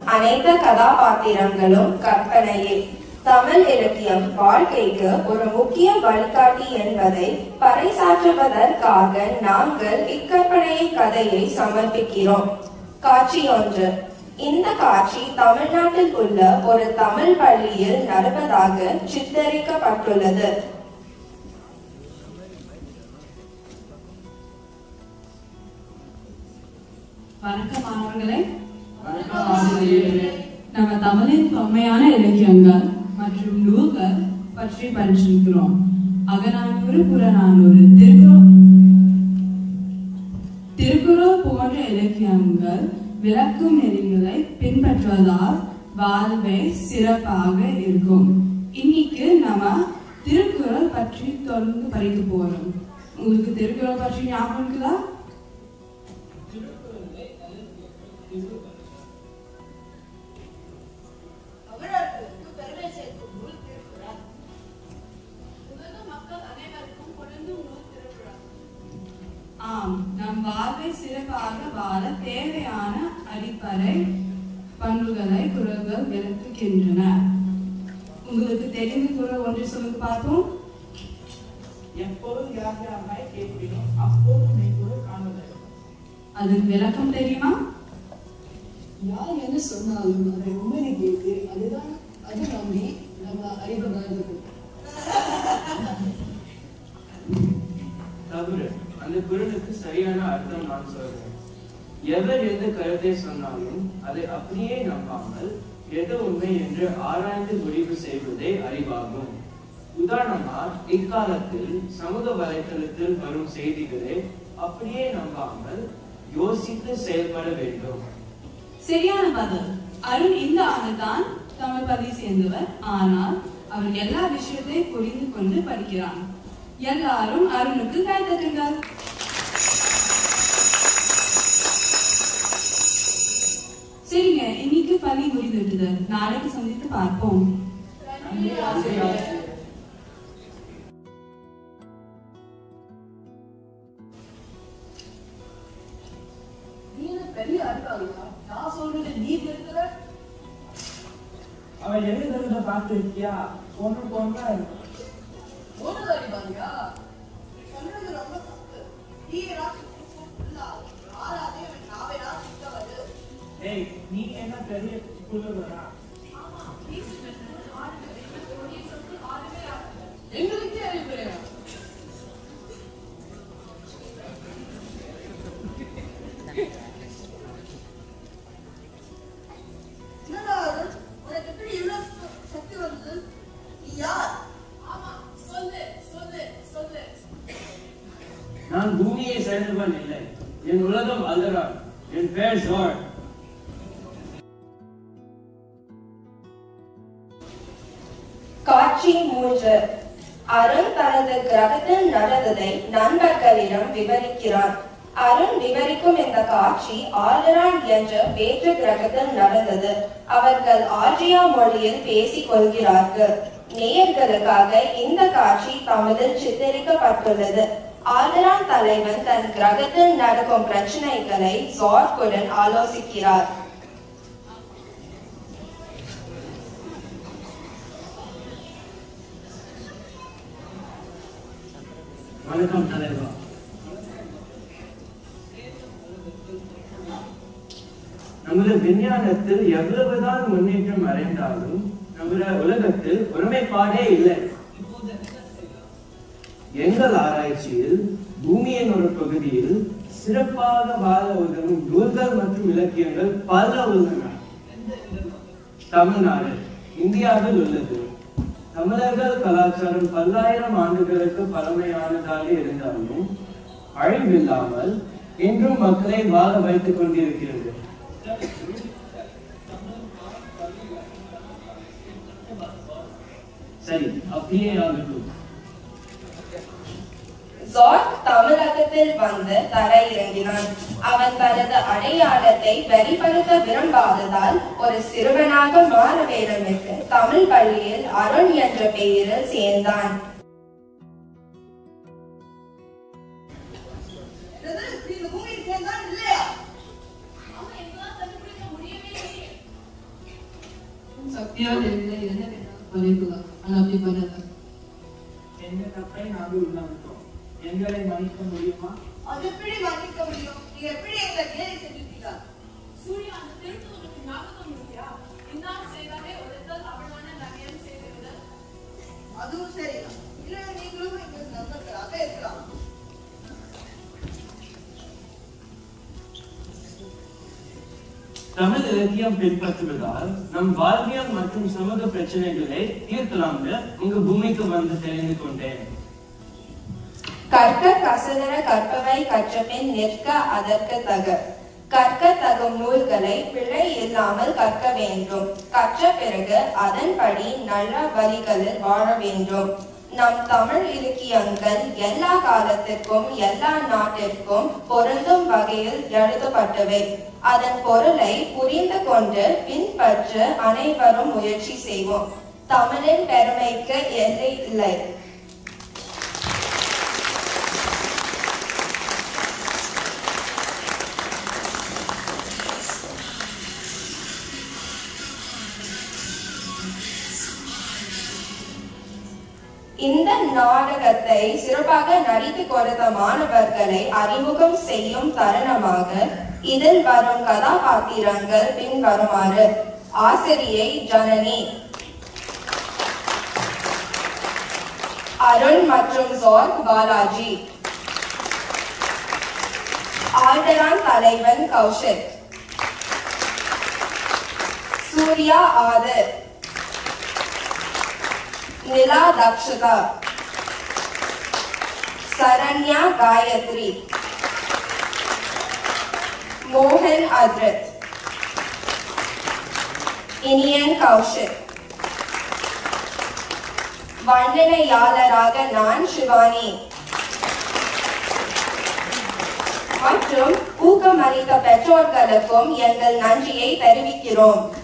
அனைத்து கதாபாத்திரங்களும் கற்பனையே தமிழ் இலக்கியம் வாழ்க்கைக்கு ஒரு முக்கிய வழிகாட்டி என்பதை பறைசாற்றுவதற்காக நாங்கள் இக்கற்பனை கதையை சமர்ப்பிக்கிறோம் காட்சி ஒன்று இந்த காட்சி தமிழ்நாட்டில் உள்ள ஒரு தமிழ் பள்ளியில் நடப்பதாக சித்தரிக்கப்பட்டுள்ளது வணக்கம் மாணவர்களே நம்ம தமிழின் தொன்மையான இலக்கியங்கள் மற்றும் நூல்கள் பற்றி படிச்சிருக்கிறோம் அகநானூறு புறநானூறு திருக்குறள் திருக்குறள் போன்ற இலக்கியங்கள் விளக்கும் நெறிகளை பின்பற்றுவதால் வாழ்வை சிறப்பாக இருக்கும் இன்னைக்கு நம்ம திருக்குறள் பற்றி தொடர்ந்து படிக்க போறோம் உங்களுக்கு திருக்குறள் பற்றி ஞாபகம் இருக்குதா தமிழர்களுக்கு பெருமை சேர்க்கும் நூல் திருக்குறள் உலக மக்கள் அனைவருக்கும் பொருந்தும் நூல் திருக்குறள் ஆம் நம் வாழ்வை சிறப்பாக வாழ தேவையான அடிப்படை பண்புகளை குரல்கள் விளக்குகின்றன உங்களுக்கு தெரிந்த குரல் ஒன்று சொல்லுங்க பார்ப்போம் எப்போது யார் யாராய் கேட்பினோம் அப்போது மெய்கூட காணுதல் அதுக்கு விளக்கம் தெரியுமா யார் என்ன சொன்னாலும் அதை உண்மையை கேட்டு அதுதான் அது நம்பி நம்ம அறிவை வளர்ந்துக்கணும் தவறு அந்த குரலுக்கு சரியான அர்த்தம் நான் சொல்றேன் எவர் எந்த கருத்தை சொன்னாலும் அதை அப்படியே நம்பாமல் எது உண்மை என்று ஆராய்ந்து முடிவு செய்வதே அறிவாகும் உதாரணமா இக்காலத்தில் சமூக வலைத்தளத்தில் வரும் செய்திகளை அப்படியே நம்பாமல் யோசித்து செயல்பட வேண்டும் சரியான பதில் அருண் இந்த ஆண்டு தான் தமிழ் பள்ளி சேர்ந்தவர் ஆனால் அவர் எல்லா விஷயத்தையும் புரிந்து கொண்டு படிக்கிறான் எல்லாரும் அருணுக்கு கை தட்டுங்கள் சரிங்க இன்னைக்கு பள்ளி முடிந்து விட்டது நாளைக்கு சந்தித்து பார்ப்போம் நீ என்ன பெரிய அறிவாளியா நான் சொல்றது நீ தெரிஞ்சுற அவன் எழுதுறத பார்த்திருக்கியா பொண்ணு பொண்ணா ஒன்று அறிவாளியா சொல்றது ரொம்ப தப்பு தீரா சுற்றுலா ஆறாதே நாவேடா சுத்தவது ஏய் நீ என்ன பெரிய புலவரா எங்களுக்கே அறிவுரையா என்னடா அருண் உனக்கு எப்படி இவ்வளவு ச- சக்தி வருது நீ யார் ஆமா சொல்லு சொல்லு சொல்லு நான் பூமியை சேர்ந்தவன் இல்லை என் உலகம் அல்தரான் என் பெயர் ஜோர் காட்சி மூன்று அருண் தனது கிரகத்தில் நடந்ததை நண்பர்களிடம் விவரிக்கிறான் அருண் விவரிக்கும் இந்த காட்சி ஆல்டரான் என்ற வேற்று கிரகத்தில் நடந்தது அவர்கள் ஆர்ஜியா மொழியில் பேசிக் கொள்கிறார்கள் நேயர்களுக்காக இந்த காட்சி தமிழில் சித்தரிக்கப்பட்டுள்ளது ஆல்டரான் தலைவன் தன் கிரகத்தில் நடக்கும் பிரச்சனைகளை ஜார்க்குடன் ஆலோசிக்கிறார் வணக்கம் தலைவா நமது விஞ்ஞானத்தில் எவ்வளவுதான் முன்னேற்றம் அடைந்தாலும் நமது உலகத்தில் ஒருமைப்பாடே இல்லை எங்கள் ஆராய்ச்சியில் பூமியின் ஒரு பகுதியில் சிறப்பாக வாழ உதவும் நூல்கள் மற்றும் இலக்கியங்கள் பல உள்ளன தமிழ்நாடு இந்தியாவில் உள்ளது தமிழர்கள் கலாச்சாரம் பல்லாயிரம் ஆண்டுகளுக்கு பழமையானதாக இருந்தாலும் அழிவில்லாமல் இன்றும் மக்களை வாழ வைத்துக் கொண்டிருக்கிறது சரி அப்படியே ஆகட்டும் ஜார்க் தமிழகத்தில் வந்து தரையிறங்கினான் அவன் தனது அடையாளத்தை வெளிப்படுத்த விரும்பாததால் ஒரு சிறுவனாக மாற வேண்டுமென்று தமிழ் பள்ளியில் அருண் என்ற பெயரில் சேர்ந்தான் என்னது? நீ இந்த பூமியில் சேர்ந்தான் இல்லையா ஆமா எங்களால் கண்டுபிடிக்க முடியவே இல்லையே தேவை இல்லை என்ன வேணாலும் பண்ணிக்கலாம் ஆனா அப்படி பண்ணல எந்த தப்பை நாங்கள் உணர்ந்தோம் எங்களை மன்னிக்க முடியுமா அது எப்படி மன்னிக்க முடியும் நீங்க எப்படி எங்களை கேலி செஞ்சுட்டீங்க சூர்யா அந்த திருட்டு உனக்கு ஞாபகம் இருக்கியா இன்னார் செய்தாலே ஒருத்தல் அவளான நகையம் செய்திருந்த அதுவும் சரிதான் இல்ல நீங்களும் எங்களுக்கு நண்பர்களாக இருக்கலாம் தமிழ் இலக்கியம் பின்பற்றுவதால் நம் வாழ்வியல் மற்றும் சமூக பிரச்சனைகளை தீர்க்கலாம்னு உங்க பூமிக்கு வந்து தெரிந்து கொண்டேன் கற்க கசதர கற்பவை கற்றபின் நிற்க அதற்கு தக கற்க தகும் நூல்களை பிழை இல்லாமல் கற்க வேண்டும் கற்ற பிறகு அதன்படி நல்ல வழிகளில் வாழ வேண்டும் நம் தமிழ் இலக்கியங்கள் எல்லா காலத்திற்கும் எல்லா நாட்டிற்கும் பொருந்தும் வகையில் எழுதப்பட்டவை அதன் பொருளை புரிந்து கொண்டு பின்பற்ற அனைவரும் முயற்சி செய்வோம் தமிழின் பெருமைக்கு எல்லை இல்லை இந்த நாடகத்தை சிறப்பாக நடித்து கொடுத்த மாணவர்களை அறிமுகம் செய்யும் தருணமாக இதில் வரும் கதாபாத்திரங்கள் பின்வருமாறு ஆசிரியை ஜனனி அருண் மற்றும் ஜோர்க் பாலாஜி ஆல்டரான் தலைவன் கௌஷிக் சூர்யா ஆதர் நிலா தக்ஷதா சரண்யா காயத்ரி மோகன் அத்ரத் இனியன் கௌஷிக் வர்ணனையாளராக நான் சிவானி மற்றும் ஊக்கமளித்த பெற்றோர்களுக்கும் எங்கள் நன்றியை தெரிவிக்கிறோம்